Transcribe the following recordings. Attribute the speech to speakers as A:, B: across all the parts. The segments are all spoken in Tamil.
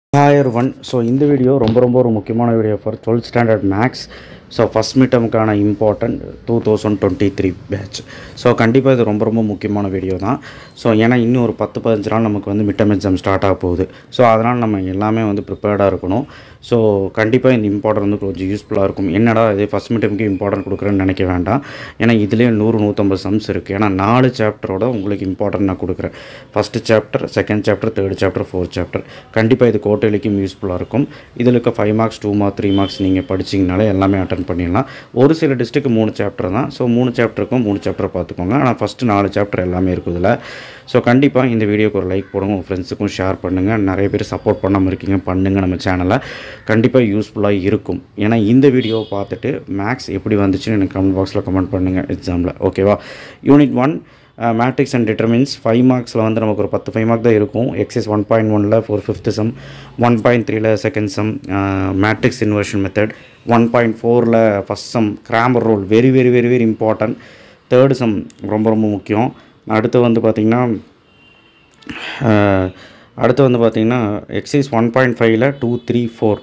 A: ஹாயர் ஒன் ஸோ இந்த வீடியோ ரொம்ப ரொம்ப ஒரு முக்கியமான video for twelfth standard maths so first மீட்டமுக்கான important two thousand twenty three batch so கண்டிப்பாக இது ரொம்ப ரொம்ப முக்கியமான வீடியோ தான் ஸோ ஏன்னா இன்னும் ஒரு பத்து பதினஞ்சு நாள் நமக்கு வந்து மிட்டம் எக்ஸாம் ஸ்டார்ட் ஆக போகுது ஸோ அதனால் நம்ம எல்லாமே வந்து ப்ரிப்பேர்டாக இருக்கணும் ஸோ கண்டிப்பாக இந்த இம்பார்ட்டன்ட் வந்து கொஞ்சம் யூஸ்ஃபுல்லாக இருக்கும் என்னடா இது ஃபஸ்ட் மீட்டமுக்கு இம்பார்ட்டன்ட் கொடுக்குறேன்னு நினைக்க வேண்டாம் ஏன்னா இதுலேயே நூறு நூற்றம்பது சம்ஸ் இருக்குது ஏன்னா நாலு சாப்டரோட உங்களுக்கு இம்பார்ட்டன்ட் நான் கொடுக்குறேன் first chapter second chapter third chapter fourth chapter கண்டிப்பாக இது கோட்டையிலைக்கும் யூஸ்ஃபுல்லாக இருக்கும் இதில் இருக்க five marks two mark three marks நீங்கள் படிச்சிங்கனாலே எல்லாமே அட்டன் பண்ணிடலாம் ஒரு சில டிஸ்ட்ரிக்ட் மூணு சாப்டர் தான் ஸோ மூணு சாப்டருக்கும் மூணு சாப்டர் பார்த்துக்கோங்க ஆனால் ஃபஸ்ட்டு நாலு சாப்டர் எல்லாமே இருக்குது இதில் ஸோ கண்டிப்பாக இந்த வீடியோக்கு ஒரு லைக் போடுங்க உங்கள் ஃப்ரெண்ட்ஸுக்கும் ஷேர் பண்ணுங்கள் நிறைய பேர் சப்போர்ட் பண்ணாமல் இருக்கீங்க பண்ணுங்கள் நம்ம சேனலை கண்டிப்பாக யூஸ்ஃபுல்லாக இருக்கும் ஏன்னா இந்த வீடியோவை பார்த்துட்டு மேக்ஸ் எப்படி வந்துச்சுன்னு எனக்கு கமெண்ட் பாக்ஸில் கமெண்ட் பண்ணுங்கள் எக்ஸாமில் ஓகேவா unit one matrix and determinants five மார்க்ஸில் வந்து நமக்கு ஒரு பத்து ஃபைவ் மார்க் தான் இருக்கும் எக்ஸைஸ் ஒன் பாயிண்ட் ஒனில் four fifth sum one point த்ரீல second sum matrix inversion method one point ஃபோரில் first sum Cramer rule very very very very important third sum ரொம்ப ரொம்ப முக்கியம் அடுத்து வந்து பார்த்திங்கன்னா அடுத்து வந்து பார்த்திங்கன்னா எக்ஸைஸ் ஒன் பாயிண்ட் ஃபைவ்ல டூ த்ரீ ஃபோர்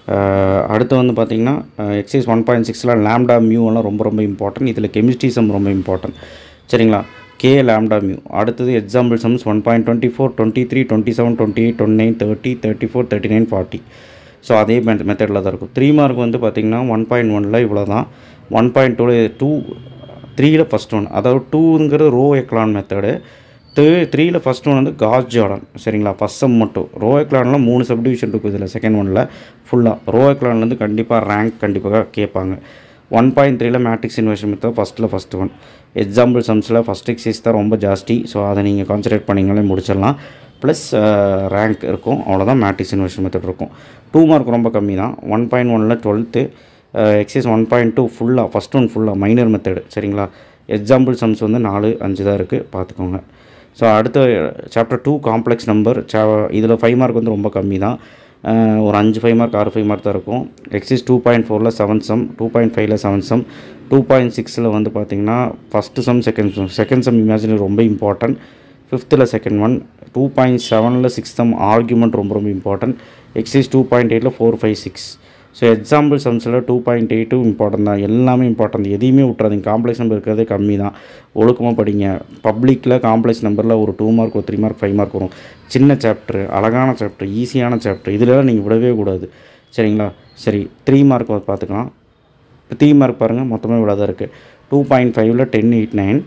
A: அடுத்து வந்து பார்த்திங்கன்னா எக்ஸைஸ் ஒன் பாயிண்ட் சிக்ஸில் லேம்டா மியூ எல்லாம் ரொம்ப ரொம்ப இம்பார்ட்டன்ட் இதில் கெமிஸ்ட்ரி சம் ரொம்ப இம்பார்ட்டன்ட் சரிங்களா கே லேம்டா மியூ அடுத்தது example sums one point twenty four twenty three twenty seven twenty eight twenty nine thirty thirty four thirty nine forty so அதே மெத் மெத்தடில் தான் இருக்கும் த்ரீ மார்க் வந்து பார்த்திங்கன்னா ஒன் பாயிண்ட் ஒனில் இவ்வளோ தான் ஒன் பாயிண்ட் டூ டூ த்ரீயில் ஃபஸ்ட் ஒன் அதாவது டூங்கிறது ரோ எக்லான் மெத்தடு த்ரீ த்ரீயில் ஃபஸ்ட் ஒன் வந்து காஸ் ஜார்டன் சரிங்களா ஃபஸ்ட் சம் மட்டும் ரோ எக்லானில் மூணு சப்டிவிஷன் இருக்குது இதில் செகண்ட் ஒனில் ஃபுல்லாக ரோ எக்லான்லேருந்து கண்டிப்பாக ரேங்க் கண்டிப்பாக கேட்பாங்க ஒன் பாயிண்ட் த்ரீல மேட்ரிக்ஸ் இன்வெஸ்ட்மெண்ட் மெத்தட் ஃபஸ்ட்டில் ஃபஸ்ட் ஒன் எக்ஸாம்பிள் சம்ஸில் ஃபஸ்ட் எக்ஸைஸ் தான் ரொம்ப ஜாஸ்தி ஸோ அதை நீங்கள் கான்சன்ட்ரேட் பண்ணிங்களே முடிச்சிடலாம் ப்ளஸ் ரேங்க் இருக்கும் அவ்வளோதான் மேட்ரிக்ஸ் இன்வெஸ்ட்மெண்ட் மெத்தட் இருக்கும் டூ மார்க் ரொம்ப கம்மி தான் ஒன் பாயிண்ட் ஒனில் twelfth exercise one point two ஃபுல்லாக ஃபஸ்ட் ஒன் ஃபுல்லாக மைனர் மெத்தடு சரிங்களா எக்ஸாம்பிள் சம்ஸ் வந்து நாலு அஞ்சு தான் இருக்குது பார்த்துக்கோங்க ஸோ அடுத்த சாப்டர் டூ காம்ப்ளெக்ஸ் நம்பர் சா இதில் ஃபைவ் மார்க் வந்து ரொம்ப கம்மி தான் ஒரு அஞ்சு ஃபைவ் மார்க் ஆறு ஃபைவ் மார்க் தான் இருக்கும் எக்ஸைஸ் டூ பாயிண்ட் ஃபோரில் செவன் சம் டூ பாயிண்ட் ஃபைவ்ல செவன் சம் டூ பாயிண்ட் சிக்ஸில் வந்து பார்த்திங்கன்னா first sum second sum second sum imaginary ரொம்ப இம்பார்ட்டன்ட் ஃபிஃப்த்தில் செகண்ட் ஒன் டூ பாயிண்ட் செவனில் சிக்ஸ் சம் ஆர்குமெண்ட் ரொம்ப ரொம்ப இம்பார்ட்டன்ட் எக்ஸைஸ் டூ பாயிண்ட் எயிட்டில் four five six so example சம்ஸில் டூ பாயிண்ட் எயிட்டும் இம்பார்ட்டன்ட் தான் எல்லாமே இம்பார்ட்டன்ட் எதையுமே விட்றாதீங்க காம்ப்ளெக்ஸ் நம்பர் இருக்கிறதே கம்மி தான் ஒழுக்கமாக படிங்க பப்ளிக்கில் காம்ப்ளெக்ஸ் நம்பரில் ஒரு டூ மார்க் ஒரு த்ரீ மார்க் ஃபைவ் மார்க் வரும் சின்ன சாப்டர் அழகான சாப்டர் ஈஸியான சாப்டர் இதிலலாம் நீங்கள் விடவே கூடாது சரிங்களா சரி த்ரீ மார்க் பார்த்துக்கலாம் இப்போ த்ரீ மார்க் பாருங்கள் மொத்தமாக இவ்வளோ தான் இருக்குது டூ பாயிண்ட் ஃபைவ்ல டென் எயிட் நைன்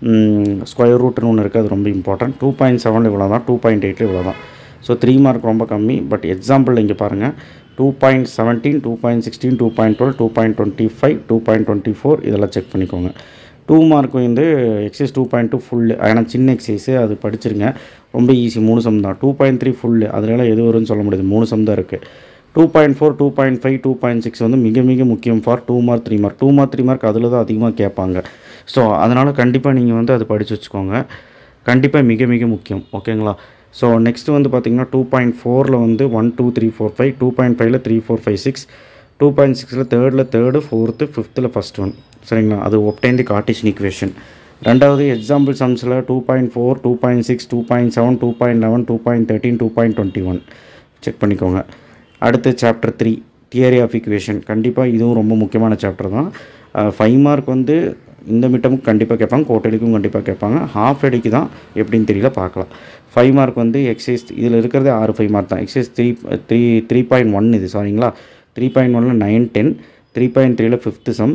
A: ஸ்கொயர் ரூட்னு ஒன்று இருக்குது அது ரொம்ப இம்பார்ட்டன்ட் டூ பாயிண்ட் செவனில் இவ்வளோ தான் டூ பாயிண்ட் எயிட்டில் இவ்வளோ தான் ஸோ த்ரீ மார்க் ரொம்ப கம்மி பட் எக்ஸாம்பிள் இங்கே பாருங்கள் two point seventeen two point sixteen two point twelve two point twenty five two point twenty four இதெல்லாம் செக் பண்ணிக்கோங்க டூ மார்க் வந்து exercise two point two full ஏன்னா சின்ன எக்ஸைஸு அது படிச்சிருங்க ரொம்ப ஈஸி மூணு சம் தான் டூ பாயிண்ட் த்ரீ ஃபுல்லு அதனால எது வரும்னு சொல்ல முடியாது மூணு சம் தான் இருக்குது two point four two point five two point six வந்து மிக மிக முக்கியம் for two mark three mark two mark three mark அதில் தான் அதிகமாக கேட்பாங்க ஸோ அதனால் கண்டிப்பாக நீங்கள் வந்து அதை படித்து வச்சுக்கோங்க கண்டிப்பாக மிக மிக முக்கியம் ஓகேங்களா ஸோ நெக்ஸ்ட் வந்து பார்த்திங்கன்னா டூ பாயிண்ட் ஃபோரில் வந்து one two three four five two point ஃபைவ்ல three four five six two point சிக்ஸில் தேர்டில் தேர்டு ஃபோர்த்து ஃபிஃப்த்தில் ஃபஸ்ட் ஒன் சரிங்களா அது ஒப்டைன் தி கார்டிஷன் ஈக்குவேஷன் ரெண்டாவது எக்ஸாம்பிள் சம்ஸில் two point four two point six two point seven two point eleven two point thirteen two point twenty one check பண்ணிக்கோங்க அடுத்து chapter three theory of equation கண்டிப்பாக இதுவும் ரொம்ப முக்கியமான சாப்டர் தான் ஃபைவ் மார்க் வந்து இந்த மிட்டமுக்கு கண்டிப்பாக கேட்பாங்க கோட்டடிக்கும் கண்டிப்பாக கேட்பாங்க ஹாஃப் அடிக்கு தான் எப்படின்னு தெரியல பார்க்கலாம் ஃபைவ் மார்க் வந்து எக்ஸைஸ் இதில் இருக்கிறதே ஆறு ஃபைவ் மார்க் தான் exercise three three three point one இது சாரிங்களா த்ரீ பாயிண்ட் ஒனில் நைன் டென் த்ரீ பாயிண்ட் த்ரீல ஃபிஃப்த்து சம்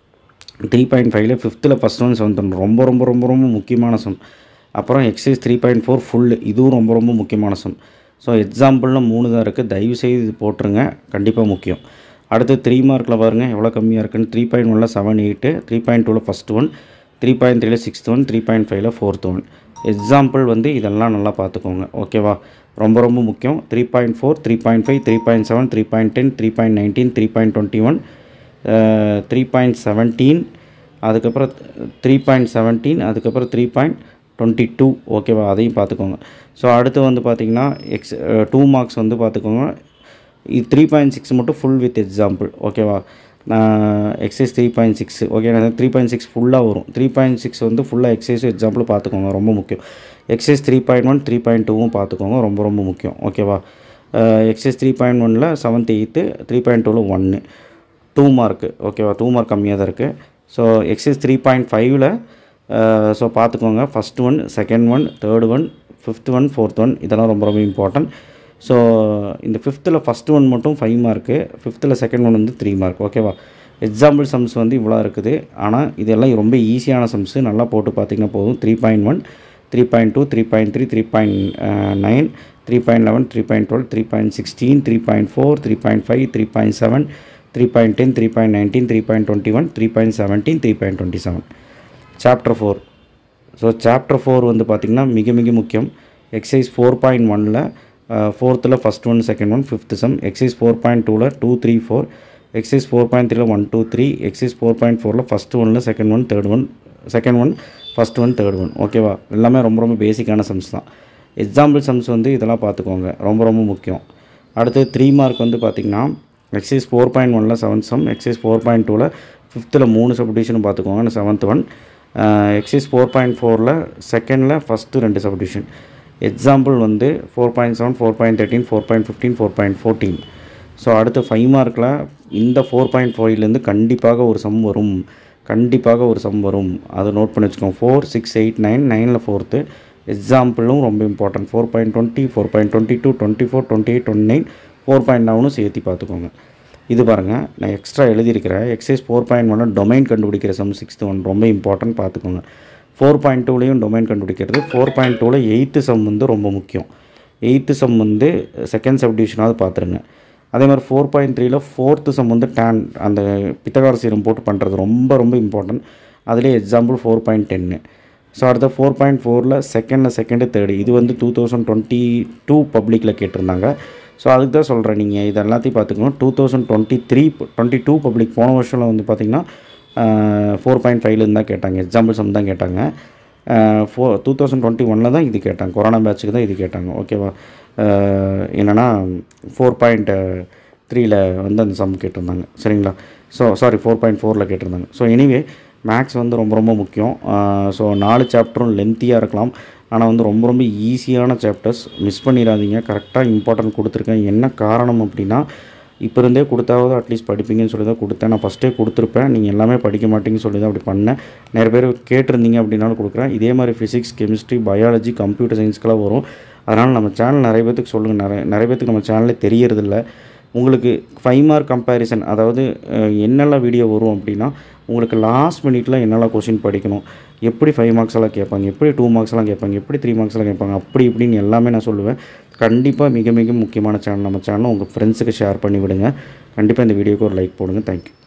A: த்ரீ பாயிண்ட் ஃபைவ்ல ஃபிஃப்த்தில் ஃபஸ்ட் ஒன் செவன்த் ஒன் ரொம்ப ரொம்ப ரொம்ப ரொம்ப முக்கியமான சம் அப்புறம் exercise three point four full இதுவும் ரொம்ப ரொம்ப முக்கியமான சம் ஸோ எக்ஸாம்பிளில் மூணு தான் இருக்குது தயவுசெய்து இது போட்டுருங்க கண்டிப்பாக முக்கியம் அடுத்து த்ரீ மார்க்கில் பாருங்கள் எவ்வளோ கம்மியாக இருக்குன்னு த்ரீ பாயிண்ட் ஒனில் செவன் எயிட்டு த்ரீ பாயிண்ட் டூவில் ஃபஸ்ட் ஒன் த்ரீ பாயிண்ட் த்ரீல சிக்ஸ்த் ஒன் த்ரீ பாயிண்ட் ஃபைவ்ல ஃபோர்த் ஒன் எக்ஸாம்பிள் வந்து இதெல்லாம் நல்லா பார்த்துக்கோங்க ஓகேவா ரொம்ப ரொம்ப முக்கியம் three point four three point five three point seven three point ten three point nineteen three point twenty one three point seventeen அதுக்கப்புறம் த்ரீ பாயிண்ட் செவன்டீன் அதுக்கப்புறம் த்ரீ பாயிண்ட் டுவெண்ட்டி டூ ஓகேவா அதையும் பார்த்துக்கோங்க ஸோ அடுத்து வந்து பார்த்திங்கன்னா எக்ஸ் டூ மார்க்ஸ் வந்து பார்த்துக்கோங்க இது த்ரீ பாயிண்ட் சிக்ஸ் மட்டும் ஃபுல் வித் எக்ஸாம்பிள் ஓகேவா exercise three point six okay three point six ஃபுல்லாக வரும் த்ரீ பாயிண்ட் சிக்ஸ் வந்து ஃபுல்லாக எக்ஸைஸ் எக்ஸாம்பிள் பார்த்துக்கோங்க ரொம்ப முக்கியம் exercise three point one three point டூவும் பார்த்துக்கோங்க ரொம்ப ரொம்ப முக்கியம் ஓகேவா எக்ஸைஸ் த்ரீ பாயிண்ட் ஒனில் செவன்த் எயித்து த்ரீ பாயிண்ட் டூவில் ஒன்று டூ மார்க்கு ஓகேவா டூ மார்க் கம்மியாக தான் இருக்குது ஸோ எக்ஸைஸ் த்ரீ பாயிண்ட் ஃபைவ்ல ஸோ பார்த்துக்கோங்க first one second one third one fifth one fourth one இதெல்லாம் ரொம்ப ரொம்ப இம்பார்ட்டன்ட் ஸோ இந்த ஃபிஃப்த்தில் ஃபஸ்ட் ஒன் மட்டும் ஃபைவ் மார்க்கு ஃபிஃப்த்தில் செகண்ட் ஒன் வந்து த்ரீ மார்க் ஓகேவா எக்ஸாம்பிள் சம்ஸ் வந்து இவ்வளோ இருக்குது ஆனால் இதெல்லாம் ரொம்ப ஈஸியான சம்ஸு நல்லா போட்டு பார்த்தீங்கன்னா போதும் three point one three point two three point three three point nine three point eleven three point twelve three point sixteen three point four three point five three point seven three point ten three point nineteen three point twenty one three point seventeen three point twenty seven chapter four so chapter four வந்து பார்த்திங்கன்னா மிக மிக முக்கியம் எக்ஸைஸ் ஃபோர் பாயிண்ட் ஒனில் ஃபோர்த்தில் first one second one fifth sum exercise four point டூவில் two three four exercise four point த்ரீல one two three exercise four point ஃபோரில் ஃபஸ்ட் ஒனில் second one third one second one first one third one ஓகேவா எல்லாமே ரொம்ப ரொம்ப பேசிக்கான சம்ஸ் தான் எக்ஸாம்பிள் சம்ஸ் வந்து இதெல்லாம் பார்த்துக்கோங்க ரொம்ப ரொம்ப முக்கியம் அடுத்து த்ரீ மார்க் வந்து பார்த்திங்கன்னா எக்ஸைஸ் ஃபோர் பாயிண்ட் ஒனில் seventh sum exercise four point டூவில் ஃபிஃப்த்தில் மூணு சப்டிஷன் பார்த்துக்கோங்க seventh one exercise four point ஃபோரில் செகண்டில் ஃபஸ்ட்டு ரெண்டு சப்டிஷன் எக்ஸாம்பிள் வந்து four point seven four point thirteen four point fifteen four point fourteen so அடுத்து ஃபைவ் மார்க்கில் இந்த ஃபோர் பாயிண்ட் ஃபைவ்லேருந்து கண்டிப்பாக ஒரு சம் வரும் கண்டிப்பாக ஒரு சம் வரும் அதை நோட் பண்ணி வச்சுக்கோங்க ஃபோர் சிக்ஸ் எயிட் நைன் நைனில் ஃபோர்த்து எக்ஸாம்பிளும் ரொம்ப important four point twenty four point twenty two twenty four twenty eight twenty nine four point நவனும் சேர்த்து பார்த்துக்கோங்க இது பாருங்கள் நான் எக்ஸ்ட்ரா எழுதியிருக்கிறேன் எக்ஸைஸ் ஃபோர் பாயிண்ட் ஒன்று டொமைன் கண்டுபிடிக்கிற சம் சிக்ஸ்த்து ஒன் ரொம்ப இம்பார்ட்டன்ட் பார்த்துக்கோங்க ஃபோர் பாயிண்ட் டூலேயும் டொமைன் கண்டுபிடிக்கிறது ஃபோர் பாயிண்ட் டூவில் எயித்து சம் வந்து ரொம்ப முக்கியம் எயித்து சம் வந்து செகண்ட் சப்டிவிஷனாவது பார்த்துருங்க அதே மாதிரி ஃபோர் பாயிண்ட் த்ரீல ஃபோர்த்து சம் வந்து டேன் அந்த பித்தகார சீரம் போட்டு பண்ணுறது ரொம்ப ரொம்ப இம்பார்ட்டன்ட் அதுலேயே எக்ஸாம்பிள் ஃபோர் பாயிண்ட் டென்னு ஸோ அடுத்த ஃபோர் பாயிண்ட் ஃபோரில் செகண்டில் செகண்டு தேர்டு இது வந்து டூ தௌசண்ட் டுவெண்ட்டி டூ பப்ளிக்கில் கேட்டிருந்தாங்க ஸோ அதுக்கு தான் சொல்கிறேன் நீங்கள் இது எல்லாத்தையும் பார்த்துக்கணும் two thousand twenty three twenty two public போன வருஷம்ல வந்து பார்த்திங்கன்னா ஃபோர் பாயிண்ட் ஃபைவ்லேருந்து தான் கேட்டாங்க எக்ஸாம்பிள் சம் தான் கேட்டாங்க ஃபோ டூ தௌசண்ட் டுவெண்ட்டி ஒனில் தான் இது கேட்டாங்க கொரோனா பேட்சுக்கு தான் இது கேட்டாங்க ஓகேவா என்னென்னா ஃபோர் பாயிண்ட் த்ரீயில் வந்து அந்த சம் கேட்டிருந்தாங்க சரிங்களா ஸோ சாரி ஃபோர் பாயிண்ட் ஃபோரில் கேட்டிருந்தாங்க ஸோ எனிவே மேக்ஸ் வந்து ரொம்ப ரொம்ப முக்கியம் ஸோ நாலு சாப்டரும் லென்த்தியாக இருக்கலாம் ஆனால் வந்து ரொம்ப ரொம்ப ஈஸியான சாப்டர்ஸ் மிஸ் பண்ணிடாதீங்க கரெக்டாக இம்பார்ட்டன்ட் கொடுத்துருக்கேன் என்ன காரணம் அப்படின்னா இப்போ இருந்தே கொடுத்தாவது அட்லீஸ்ட் படிப்பீங்கன்னு சொல்லி தான் கொடுத்தேன் நான் ஃபஸ்ட்டே கொடுத்துருப்பேன் நீங்கள் எல்லாமே படிக்க மாட்டீங்கன்னு சொல்லி தான் அப்படி பண்ணேன் நிறைய பேர் கேட்டிருந்தீங்க அப்படின்னாலும் கொடுக்குறேன் இதே மாதிரி ஃபிசிக்ஸ் கெமிஸ்ட்ரி பயாலஜி கம்ப்யூட்டர் சயின்ஸ்க்கெலாம் வரும் அதனால் நம்ம சேனல் நிறைய பேத்துக்கு சொல்லுங்கள் நிறைய நிறைய பேத்துக்கு நம்ம சேனலே தெரியறதில்ல உங்களுக்கு ஃபைவ் மார்க் கம்பேரிசன் அதாவது என்னெல்லாம் வீடியோ வரும் அப்படின்னா உங்களுக்கு லாஸ்ட் மினிட்ல என்னெல்லாம் கொஷின் படிக்கணும் எப்படி ஃபைவ் மார்க்ஸ் எல்லாம் கேட்பாங்க எப்படி டூ மார்க்ஸ் எல்லாம் கேட்பாங்க எப்படி த்ரீ மார்க்ஸ் எல்லாம் கேட்பாங்க அப்படி இப்படின்னு எல்லாமே நான் சொல்லுவேன் கண்டிப்பாக மிக மிக முக்கியமான சேனல் நம்ம சேனல் உங்கள் ஃப்ரெண்ட்ஸுக்கு ஷேர் பண்ணி விடுங்க கண்டிப்பாக இந்த வீடியோக்கு ஒரு லைக் போடுங்க தேங்க்யூ